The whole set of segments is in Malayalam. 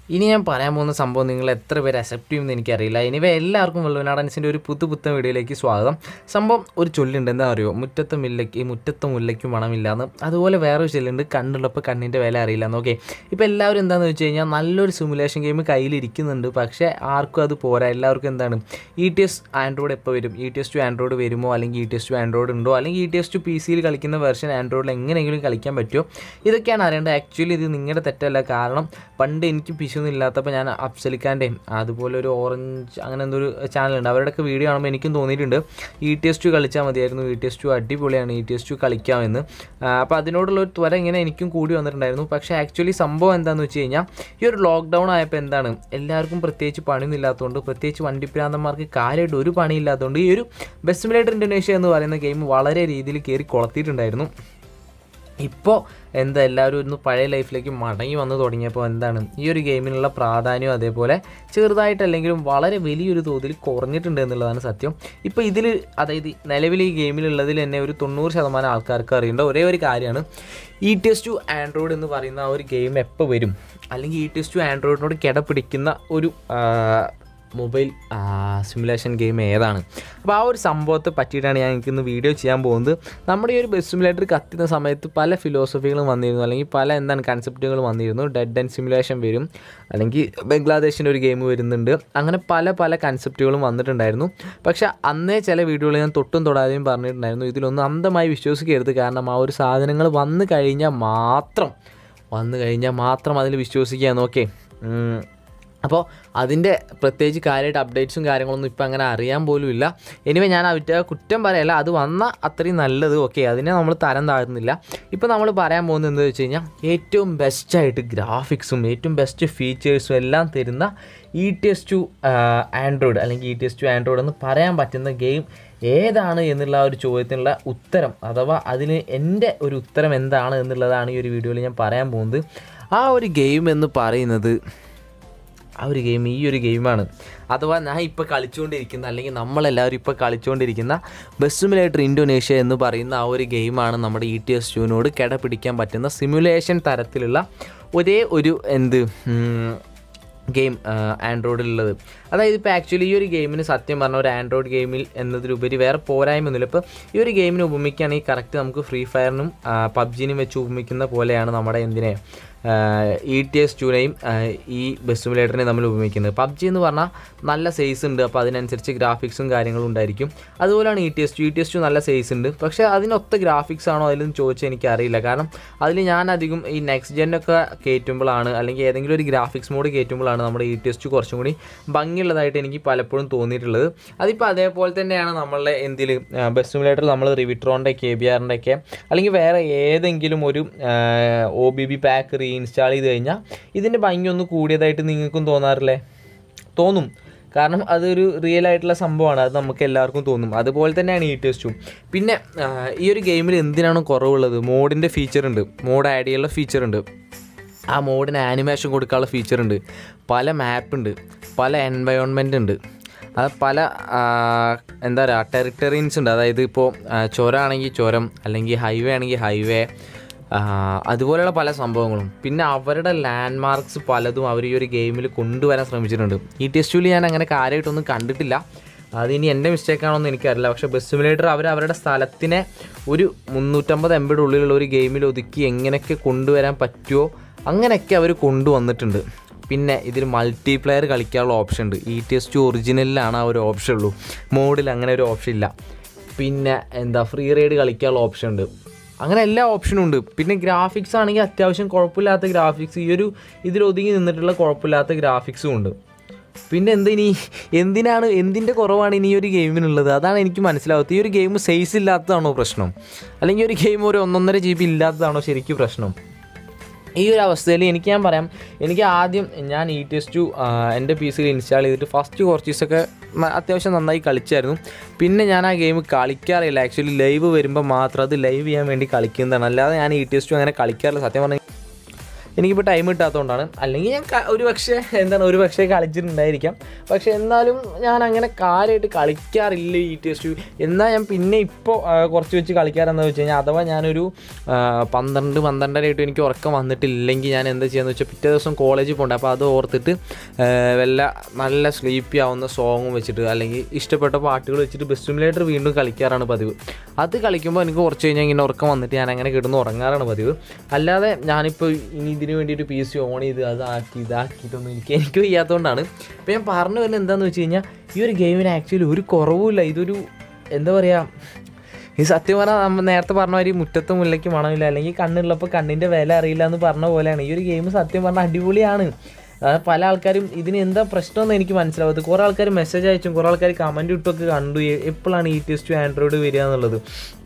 ഇനി ഞാൻ പറയാൻ പോകുന്ന സംഭവം നിങ്ങൾ എത്ര പേര് അക്സെപ്റ്റ് ചെയ്യുമെന്ന് എനിക്കറിയില്ല എനിവേ എല്ലാവർക്കും വെള്ളുവനാടൻസിൻ്റെ ഒരു പുതു പുത്തൻ വീഡിയോയിലേക്ക് സ്വാഗതം സംഭവം ഒരു ചൊല്ലുണ്ട് എന്താ അറിയോ മുറ്റത്തെ മുല്ലയ്ക്ക് മുറ്റത്തെ മുല്ലയ്ക്കും മണമില്ലാന്ന് അതുപോലെ വേറൊരു ചൊല്ലുണ്ട് കണ്ണുള്ളപ്പോൾ കണ്ണിൻ്റെ വില അറിയില്ല എന്ന് ഓക്കെ ഇപ്പോൾ എല്ലാവരും എന്താണെന്ന് വെച്ച് കഴിഞ്ഞാൽ നല്ലൊരു സിമുലേഷൻ ഗെയിം കയ്യിലിരിക്കുന്നുണ്ട് പക്ഷേ ആർക്കും അത് പോരാ എല്ലാവർക്കും എന്താണ് ഇ ടി എസ് ആൻഡ്രോയിഡ് എപ്പോൾ വരും E T S two android വരുമോ അല്ലെങ്കിൽ E T S two android ഉണ്ടോ അല്ലെങ്കിൽ E T S two P സിയിൽ കളിക്കുന്ന വെർഷൻ ആൻഡ്രോയിഡിൽ എങ്ങനെയെങ്കിലും കളിക്കാൻ പറ്റുമോ ഇതൊക്കെയാണ് അറിയേണ്ടത് ആക്ച്വലി ഇത് നിങ്ങളുടെ തെറ്റല്ല കാരണം പണ്ട് എനിക്ക് പിശൊന്നും ഇല്ലാത്തപ്പോൾ ഞാൻ അഫ്സലിക്കാൻ്റെയും അതുപോലെ ഒരു ഓറഞ്ച് അങ്ങനെ എന്തോ ഒരു ചാനലുണ്ട് അവരുടെയൊക്കെ വീഡിയോ കാണുമ്പോൾ എനിക്കും തോന്നിയിട്ടുണ്ട് ഇ ടി എസ് ടു കളിച്ചാൽ മതിയായിരുന്നു ഇ ടി എസ് ടു അടിപൊളിയാണ് ഇ ടി എസ് ടു കളിക്കാമെന്ന് അപ്പോൾ അതിനോടുള്ള ഒരു ത്വര ഇങ്ങനെ എനിക്കും കൂടി വന്നിട്ടുണ്ടായിരുന്നു പക്ഷേ ആക്ച്വലി സംഭവം എന്താണെന്ന് വെച്ച് കഴിഞ്ഞാൽ ഈ ഒരു ലോക്ക്ഡൗൺ ആയപ്പോൾ എന്താണ് എല്ലാവർക്കും പ്രത്യേകിച്ച് പണിയൊന്നും ഇല്ലാത്തതുകൊണ്ട് പ്രത്യേകിച്ച് വണ്ടിപ്രാന്തന്മാർക്ക് കാര്യമായിട്ട് ഒരു പണിയില്ലാത്തതുകൊണ്ട് ഈ ഒരു ബെസ്റ്റ് സിമുലേറ്റർ ഇൻഡോനേഷ്യ എന്ന് പറയുന്ന ഗെയിം വളരെ രീതിയിൽ കയറി കൊളത്തിയിട്ടുണ്ടായിരുന്നു ഇപ്പോൾ എന്താ എല്ലാവരും ഒന്ന് പഴയ ലൈഫിലേക്ക് മടങ്ങി വന്ന് തുടങ്ങിയപ്പോൾ എന്താണ് ഈ ഒരു ഗെയിമിനുള്ള പ്രാധാന്യം അതേപോലെ ചെറുതായിട്ടല്ലെങ്കിലും വളരെ വലിയൊരു തോതിൽ കുറഞ്ഞിട്ടുണ്ട് എന്നുള്ളതാണ് സത്യം ഇപ്പോൾ ഇതിൽ അതായത് നിലവിൽ ഈ ഗെയിമിലുള്ളതിൽ തന്നെ ഒരു തൊണ്ണൂറ് ശതമാനം ആൾക്കാർക്ക് അറിയേണ്ട ഒരേ ഒരു കാര്യമാണ് E T S two android എന്ന് പറയുന്ന ആ ഒരു ഗെയിം എപ്പോൾ വരും അല്ലെങ്കിൽ ഇ ടി എസ് ടു ആൻഡ്രോയിഡിനോട് കിടപിടിക്കുന്ന ഒരു മൊബൈൽ സിമുലേഷൻ ഗെയിം ഏതാണ് അപ്പോൾ ആ ഒരു സംഭവത്തെ പറ്റിയിട്ടാണ് ഞാൻ എനിക്കിന്ന് വീഡിയോ ചെയ്യാൻ പോകുന്നത് നമ്മുടെ ഈ ഒരു ബസ് സിമുലേറ്റർ കത്തുന്ന സമയത്ത് പല ഫിലോസഫികളും വന്നിരുന്നു അല്ലെങ്കിൽ പല എന്താണ് കൺസെപ്റ്റുകൾ വന്നിരുന്നു ഡെഡ് ആൻഡ് സിമുലേഷൻ വരും അല്ലെങ്കിൽ ബംഗ്ലാദേശിൻ്റെ ഒരു ഗെയിം വരുന്നുണ്ട് അങ്ങനെ പല പല കൺസെപ്റ്റുകളും വന്നിട്ടുണ്ടായിരുന്നു പക്ഷേ അന്നേ ചില വീഡിയോകൾ ഞാൻ തൊട്ടും തൊടാതെയും പറഞ്ഞിട്ടുണ്ടായിരുന്നു ഇതിലൊന്നും അന്ധമായി വിശ്വസിക്കരുത് കാരണം ആ ഒരു സാധനങ്ങൾ വന്നു കഴിഞ്ഞാൽ മാത്രം വന്നു കഴിഞ്ഞാൽ മാത്രം അതിൽ വിശ്വസിക്കുക നോക്കേ അപ്പോൾ അതിൻ്റെ പ്രത്യേകിച്ച് കാര്യമായിട്ട് അപ്ഡേറ്റ്സും കാര്യങ്ങളൊന്നും ഇപ്പോൾ അങ്ങനെ അറിയാൻ പോലും ഇല്ല എനിവേ ഞാൻ അവറ്റ കുറ്റം പറയല്ല അത് വന്ന അത്രയും നല്ലത് ഓക്കെ അതിനെ നമ്മൾ തരം താഴ്ന്നില്ല ഇപ്പോൾ നമ്മൾ പറയാൻ പോകുന്നത് എന്താ വെച്ച് കഴിഞ്ഞാൽ ഏറ്റവും ബെസ്റ്റായിട്ട് ഗ്രാഫിക്സും ഏറ്റവും ബെസ്റ്റ് ഫീച്ചേഴ്സും എല്ലാം തരുന്ന E T S two android അല്ലെങ്കിൽ E T S two android എന്ന് പറയാൻ പറ്റുന്ന ഗെയിം ഏതാണ് എന്നുള്ള ആ ഒരു ചോദ്യത്തിനുള്ള ഉത്തരം അഥവാ അതിന് എൻ്റെ ഒരു ഉത്തരം എന്താണ് എന്നുള്ളതാണ് ഈ ഒരു വീഡിയോയിൽ ഞാൻ പറയാൻ പോകുന്നത് ആ ഒരു ഗെയിം എന്ന് പറയുന്നത് ആ ഒരു ഗെയിം ഈ ഒരു ഗെയിമാണ് അഥവാ ഞാൻ ഇപ്പോൾ കളിച്ചുകൊണ്ടിരിക്കുന്ന അല്ലെങ്കിൽ നമ്മളെല്ലാവരും ഇപ്പോൾ കളിച്ചുകൊണ്ടിരിക്കുന്ന ബസ് സിമുലേറ്റർ ഇൻഡോനേഷ്യ എന്ന് പറയുന്ന ആ ഒരു ഗെയിമാണ് നമ്മുടെ ഇ ടി എസ് ടുവിനോട് കിടപിടിക്കാൻ പറ്റുന്ന സിമുലേഷൻ തരത്തിലുള്ള ഒരേ ഒരു എന്ത് ഗെയിം ആൻഡ്രോയിഡിലുള്ളത് അതായത് ഇപ്പോൾ ആക്ച്വലി ഈ ഒരു ഗെയിമിന് സത്യം പറഞ്ഞ ഒരു ആൻഡ്രോയിഡ് ഗെയിമിൽ എന്നതിലുപരി വേറെ പോരായ്മയൊന്നുമില്ല ഇപ്പോൾ ഈ ഒരു ഗെയിമിന് ഉപമിക്കുകയാണെങ്കിൽ കറക്റ്റ് നമുക്ക് ഫ്രീ ഫയറിനും പബ്ജിനും വെച്ച് ഉപമിക്കുന്ന പോലെയാണ് നമ്മുടെ എന്തിനെ ഇ ടി എസ് ടുനെയും ഈ ബസ് സിമുലേറ്ററിനെ നമ്മൾ ഉപയോഗിക്കുന്നത് പബ്ജി എന്ന് പറഞ്ഞാൽ നല്ല സൈസ് ഉണ്ട് അപ്പോൾ അതിനനുസരിച്ച് ഗ്രാഫിക്സും കാര്യങ്ങളും ഉണ്ടായിരിക്കും അതുപോലെയാണ് E T S two E T S two നല്ല സൈസ് ഉണ്ട് പക്ഷേ അതിനൊത്ത ഗ്രാഫിക്സ് ആണോ അതിലെന്ന് ചോദിച്ചാൽ എനിക്കറിയില്ല കാരണം അതിൽ ഞാൻ അധികം ഈ നെക്സ്റ്റ് ജെന്നൊക്കെ കയറ്റുമ്പോഴാണ് അല്ലെങ്കിൽ ഏതെങ്കിലും ഒരു ഗ്രാഫിക്സ് മോഡ് കയറ്റുമ്പോഴാണ് നമ്മുടെ ഇ ടി എസ് ടു കുറച്ചും കൂടി ഭംഗിയുള്ളതായിട്ട് എനിക്ക് പലപ്പോഴും തോന്നിയിട്ടുള്ളത് അതിപ്പോൾ അതേപോലെ തന്നെയാണ് നമ്മളുടെ എന്തിൽ ബസ് സിമുലേറ്റർ നമ്മൾ റിവിട്രോൻ്റെ കെ ബി ആറിൻ്റെ ഒക്കെ അല്ലെങ്കിൽ വേറെ ഏതെങ്കിലും ഒരു O B B pack reinstall ചെയ്ത് കഴിഞ്ഞാൽ ഇതിൻ്റെ ഭംഗി ഒന്ന് കൂടിയതായിട്ട് നിങ്ങൾക്കും തോന്നാറില്ലേ തോന്നും കാരണം അതൊരു റിയൽ ആയിട്ടുള്ള സംഭവമാണ് അത് നമുക്ക് എല്ലാവർക്കും തോന്നും അതുപോലെ തന്നെയാണ് ഈ ടെസ്റ്റും പിന്നെ ഈ ഒരു ഗെയിമിൽ എന്തിനാണ് കുറവുള്ളത് മോഡിൻ്റെ ഫീച്ചർ ഉണ്ട് മോഡ് ആഡ് ചെയ്യാനുള്ള ഫീച്ചർ ഉണ്ട് ആ മോഡിന് ആനിമേഷൻ കൊടുക്കാനുള്ള ഫീച്ചർ ഉണ്ട് പല മാപ്പ് ഉണ്ട് പല എൻവയോൺമെൻ്റ് ഉണ്ട് അത് പല എന്താ പറയുക ടെറിട്ടറീൻസ് ഉണ്ട് അതായത് ഇപ്പോൾ ചുരം ആണെങ്കിൽ ചുരം അല്ലെങ്കിൽ ഹൈവേ ആണെങ്കിൽ ഹൈവേ അതുപോലെയുള്ള പല സംഭവങ്ങളും പിന്നെ അവരുടെ ലാൻഡ് മാർക്സ് പലതും അവർ ഈ ഒരു ഗെയിമിൽ കൊണ്ടുവരാൻ ശ്രമിച്ചിട്ടുണ്ട് ഈ ടെസ്റ്റിൽ ഞാൻ അങ്ങനെ കാര്യമായിട്ടൊന്നും കണ്ടിട്ടില്ല അതിനി എൻ്റെ മിസ്റ്റേക്കാണോ എന്ന് എനിക്കറിയില്ല പക്ഷേ ബസ് സിമുലേറ്റർ അവർ അവരുടെ സ്ഥലത്തിനെ ഒരു മുന്നൂറ്റമ്പത് എംബിയുടെ ഉള്ളിലുള്ള ഒരു ഗെയിമിൽ ഒതുക്കി എങ്ങനെയൊക്കെ കൊണ്ടുവരാൻ പറ്റുമോ അങ്ങനെയൊക്കെ അവർ കൊണ്ടുവന്നിട്ടുണ്ട് പിന്നെ ഇതിൽ മൾട്ടിപ്ലെയർ കളിക്കാനുള്ള ഓപ്ഷൻ ഉണ്ട് ഇ ടി എസ് ടു ഒറിജിനലിലാണ് ആ ഒരു ഓപ്ഷൻ ഉള്ളൂ മോഡിൽ അങ്ങനെ ഒരു ഓപ്ഷൻ ഇല്ല പിന്നെ എന്താ ഫ്രീ റൈഡ് കളിക്കാനുള്ള ഓപ്ഷൻ ഉണ്ട് അങ്ങനെ എല്ലാ ഓപ്ഷനും ഉണ്ട് പിന്നെ ഗ്രാഫിക്സ് ആണെങ്കിൽ അത്യാവശ്യം കുഴപ്പമില്ലാത്ത ഗ്രാഫിക്സ് ഈ ഒരു ഇതിൽ ഒതുങ്ങി നിന്നിട്ടുള്ള കുഴപ്പമില്ലാത്ത ഗ്രാഫിക്സും ഉണ്ട് പിന്നെ എന്തിനി എന്തിനാണ് എന്തിൻ്റെ കുറവാണ് ഇനി ഈ ഒരു ഗെയിമിനുള്ളത് അതാണ് എനിക്ക് മനസ്സിലാവാത്തത് ഈ ഒരു ഗെയിം സൈസ് ഇല്ലാത്തതാണോ പ്രശ്നം അല്ലെങ്കിൽ ഒരു ഗെയിം ഒരു ഒന്നൊന്നര ജി ബി ഇല്ലാത്തതാണോ ശരിക്കും പ്രശ്നം ഈ ഒരു അവസ്ഥയിൽ എനിക്ക് ഞാൻ പറയാം എനിക്ക് ആദ്യം ഞാൻ ഇ ടി എസ് ടു എൻ്റെ പി സിയിൽ ഇൻസ്റ്റാൾ ചെയ്തിട്ട് ഫസ്റ്റ് കുറച്ച് ദിവസമൊക്കെ അത്യാവശ്യം നന്നായി കളിച്ചായിരുന്നു പിന്നെ ഞാൻ ആ ഗെയിം കളിക്കാറില്ല ആക്ച്വലി ലൈവ് വരുമ്പോൾ മാത്രം അത് ലൈവ് ചെയ്യാൻ വേണ്ടി കളിക്കുന്നതാണ് അല്ലാതെ ഞാൻ ഇ ടി എസ് ടു അങ്ങനെ കളിക്കാറില്ല സത്യം പറഞ്ഞാൽ എനിക്കിപ്പോൾ ടൈം കിട്ടാത്തതുകൊണ്ടാണ് അല്ലെങ്കിൽ ഞാൻ ക- ഒരു പക്ഷേ എന്താണ് ഒരു പക്ഷേ കളിച്ചിട്ടുണ്ടായിരിക്കാം പക്ഷേ എന്നാലും ഞാൻ അങ്ങനെ കാര്യമായിട്ട് കളിക്കാറില്ല ഈ ടെസ്റ്റ് എന്നാൽ ഞാൻ പിന്നെ ഇപ്പോൾ കുറച്ച് വെച്ച് കളിക്കാറെന്ന് വെച്ച് കഴിഞ്ഞാൽ അഥവാ ഞാനൊരു ആ, പന്ത്രണ്ട് പന്ത്രണ്ടര ആയിട്ട് എനിക്ക് ഉറക്കം വന്നിട്ടില്ലെങ്കിൽ ഞാൻ എന്താ ചെയ്യുന്നത് വെച്ചാൽ പിറ്റേ ദിവസം കോളേജിൽ പോകണ്ട അപ്പോൾ അത് ഓർത്തിട്ട് ആ, വല്ല നല്ല സ്ലീപ്പി ആവുന്ന സോങ്ങും വെച്ചിട്ട് അല്ലെങ്കിൽ ഇഷ്ടപ്പെട്ട പാട്ടുകൾ വെച്ചിട്ട് ബെസ്റ്റ് സിമുലേറ്റർ വീണ്ടും കളിക്കാറാണ് പതിവ് അത് കളിക്കുമ്പോൾ എനിക്ക് കുറച്ച് കഴിഞ്ഞാൽ ഇങ്ങനെ ഉറക്കം വന്നിട്ട് ഞാൻ അങ്ങനെ കിടന്ന് ഉറങ്ങാറാണ് പതിവ് അല്ലാതെ ഞാനിപ്പോൾ ഇനി ഇതിന് വേണ്ടിയിട്ട് പി സി ഓൺ ചെയ്ത് അതാക്കി ഇതാക്കിയിട്ടൊന്നും എനിക്ക് എനിക്ക് വയ്യാത്തതുകൊണ്ടാണ് അപ്പോൾ ഞാൻ പറഞ്ഞു വരുന്നത് എന്താണെന്ന് വെച്ച് കഴിഞ്ഞാൽ ഈ ഒരു ഗെയിമിന് ആക്ച്വലി ഒരു കുറവുമില്ല ഇതൊരു എന്താ പറയുക ഈ സത്യം പറഞ്ഞാൽ നമ്മൾ നേരത്തെ പറഞ്ഞ മാതിരി മുറ്റത്ത് മുല്ലയ്ക്ക് മണമില്ല അല്ലെങ്കിൽ കണ്ണുള്ളപ്പോൾ കണ്ണിൻ്റെ വില അറിയില്ല എന്ന് പറഞ്ഞ പോലെയാണ് ഈ ഒരു ഗെയിം സത്യം പറഞ്ഞാൽ അടിപൊളിയാണ് അതായത് പല ആൾക്കാരും ഇതിന് എന്താ പ്രശ്നമെന്ന് എനിക്ക് മനസ്സിലാവാത്തത് കുറേ ആൾക്കാർ മെസ്സേജ് അയച്ചും കുറേ ആൾക്കാർ കമൻറ്റ് ഇട്ടൊക്കെ കണ്ടു എ- എപ്പോഴാണ് ഈ ടെസ്റ്റ് ആൻഡ്രോയിഡ് വരിക എന്നുള്ളത്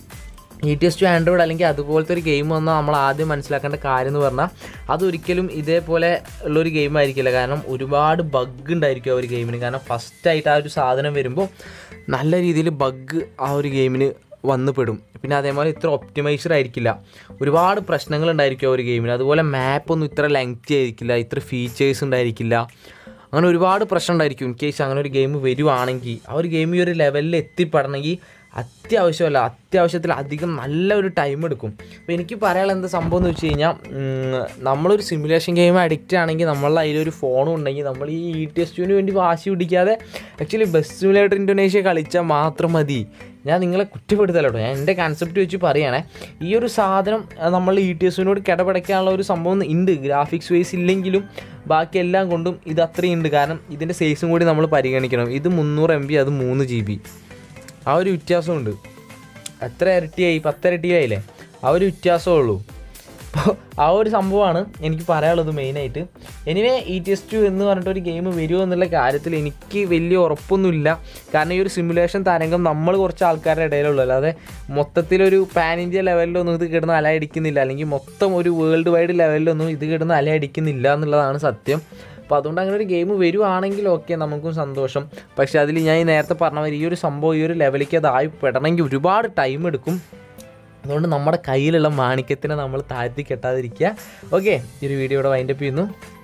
E T S two android അല്ലെങ്കിൽ അതുപോലത്തെ ഒരു ഗെയിം വന്നാൽ നമ്മൾ ആദ്യം മനസ്സിലാക്കേണ്ട കാര്യം എന്ന് പറഞ്ഞാൽ അതൊരിക്കലും ഇതേപോലെ ഉള്ളൊരു ഗെയിം ആയിരിക്കില്ല കാരണം ഒരുപാട് ബഗ് ഉണ്ടായിരിക്കും ആ ഒരു ഗെയിമിന് കാരണം ഫസ്റ്റായിട്ട് ആ ഒരു സാധനം വരുമ്പോൾ നല്ല രീതിയിൽ ബഗ് ആ ഒരു ഗെയിമിന് വന്ന് പെടും പിന്നെ അതേപോലെ ഇത്ര ഒപ്റ്റിമൈസ്ഡ് ആയിരിക്കില്ല ഒരുപാട് പ്രശ്നങ്ങൾ ഉണ്ടായിരിക്കും ആ ഒരു ഗെയിമിന് അതുപോലെ മാപ്പൊന്നും ഇത്ര ലെങ്തി ആയിരിക്കില്ല ഇത്ര ഫീച്ചേഴ്സ് ഉണ്ടായിരിക്കില്ല അങ്ങനെ ഒരുപാട് പ്രശ്നം ഉണ്ടായിരിക്കും ഇൻ കേസ് അങ്ങനെ ഒരു ഗെയിം വരുവാണെങ്കിൽ ആ ഒരു ഗെയിം ഈ ഒരു ലെവലിൽ എത്തിപ്പെടണമെങ്കിൽ അത്യാവശ്യമല്ല അത്യാവശ്യത്തിൽ അധികം നല്ല ഒരു ടൈം എടുക്കും അപ്പോൾ എനിക്ക് പറയാനുള്ള എന്താ സംഭവം എന്ന് വെച്ച് കഴിഞ്ഞാൽ ഉം, നമ്മളൊരു സിമുലേഷൻ ഗെയിം അഡിക്റ്റ് ആണെങ്കിൽ നമ്മളുടെ അതിലൊരു ഫോണും ഉണ്ടെങ്കിൽ നമ്മൾ ഈ ഇ ടി എസ് ടുവിന് വേണ്ടി വാശി പിടിക്കാതെ ആക്ച്വലി ബെസ്റ്റ് സിമുലേറ്റർ ഇൻഡോനേഷ്യ കളിച്ചാൽ മാത്രം മതി ഞാൻ നിങ്ങളെ കുറ്റപ്പെടുത്തല്ലോ കേട്ടോ ഞാൻ എൻ്റെ കൺസെപ്റ്റ് വെച്ച് പറയുകയാണേ ഈ ഒരു സാധനം ആ, നമ്മൾ ഇ ടി എസിനോട് കിടപടയ്ക്കാനുള്ള ഒരു സംഭവം ഉണ്ട് ഗ്രാഫിക്സ് വൈസ് ഇല്ലെങ്കിലും ബാക്കി എല്ലാം കൊണ്ടും ഇത് അത്രയും ഉണ്ട് കാരണം ഇതിൻ്റെ സൈസും കൂടി നമ്മൾ പരിഗണിക്കണം ഇത് മുന്നൂറ് എം ബി അത് മൂന്ന് ജി ബി ആ ഒരു വ്യത്യാസമുണ്ട് എത്ര ഇരട്ടിയായി പത്തിരട്ടിയായില്ലേ ആ ഒരു വ്യത്യാസമേ ഉള്ളൂ അപ്പോൾ ആ ഒരു സംഭവമാണ് എനിക്ക് പറയാനുള്ളത് മെയിനായിട്ട് anyway E T S two എന്ന് പറഞ്ഞിട്ട് ഒരു ഗെയിം വരുമോ എന്നുള്ള കാര്യത്തിൽ എനിക്ക് വലിയ ഉറപ്പൊന്നുമില്ല കാരണം ഈ ഒരു സിമുലേഷൻ തരംഗം നമ്മൾ കുറച്ച് ആൾക്കാരുടെ ഇടയിലുള്ളൂ അല്ലാതെ മൊത്തത്തിലൊരു പാൻ ഇന്ത്യ ലെവലിലൊന്നും ഇത് കിടന്ന് അലയടിക്കുന്നില്ല അല്ലെങ്കിൽ മൊത്തം ഒരു വേൾഡ് വൈഡ് ലെവലിലൊന്നും ഇത് കിടന്ന് അലയടിക്കുന്നില്ല എന്നുള്ളതാണ് സത്യം അപ്പോൾ അതുകൊണ്ട് അങ്ങനെ ഒരു ഗെയിം വരുവാണെങ്കിൽ ഓക്കെ നമുക്കും സന്തോഷം പക്ഷേ അതിൽ ഞാൻ ഈ നേരത്തെ പറഞ്ഞ മാതിരി ഈ ഒരു സംഭവം ഈ ഒരു ലെവലിലേക്ക് അതായി പെടണമെങ്കിൽ ഒരുപാട് ടൈം എടുക്കും അതുകൊണ്ട് നമ്മുടെ കയ്യിലുള്ള മാണിക്യത്തിനെ നമ്മൾ താഴ്ത്തി കെട്ടാതിരിക്കുക ഓക്കെ ഈ ഒരു വീഡിയോ ഇവിടെ വൈൻഡപ്പ് ചെയ്യുന്നു